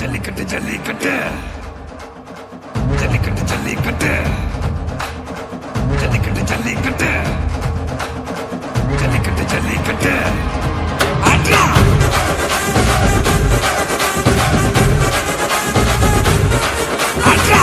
Jallikattu jallikattu jallikattu jallikattu jallikattu jallikattu jallikattu jallikattu ஆட்ரா ஆட்ரா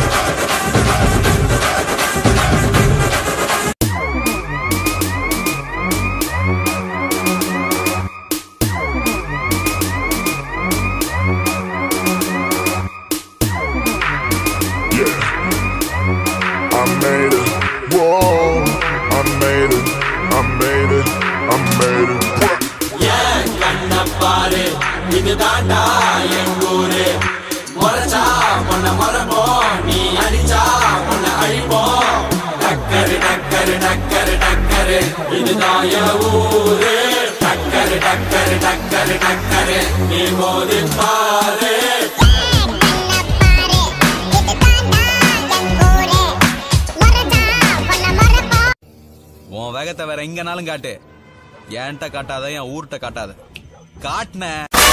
I made it. Whoa, I made it. I made it. I made it. ஏன் கண்ண பாரு இதுதாண்டா எங்கூரு முறைச்சா உன்னை மரபோம் நீ அடிச்சா உன்னை அழிப்போம் டக்கரு டக்கரு டக்கரு டக்கரு இதுதான் என் ஊரு டக்கரு டக்கரு டக்கரு டக்கரு நீ மோதி பாரு உன் வேகத்தை வேற எங்கனாலும் காட்டு என்கிட்ட காட்டாத என் ஊர்கிட்ட காட்டாத காட்டின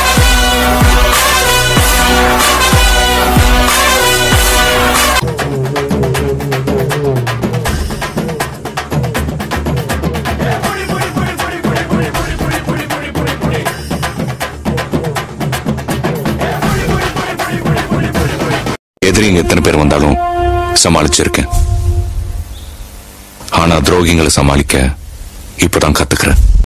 எதிரிங்க எத்தனை பேர் வந்தாலும் சமாளிச்சிருக்கேன் ஆனா துரோகிங்களை சமாளிக்க இப்பதான் கத்துக்கிறேன்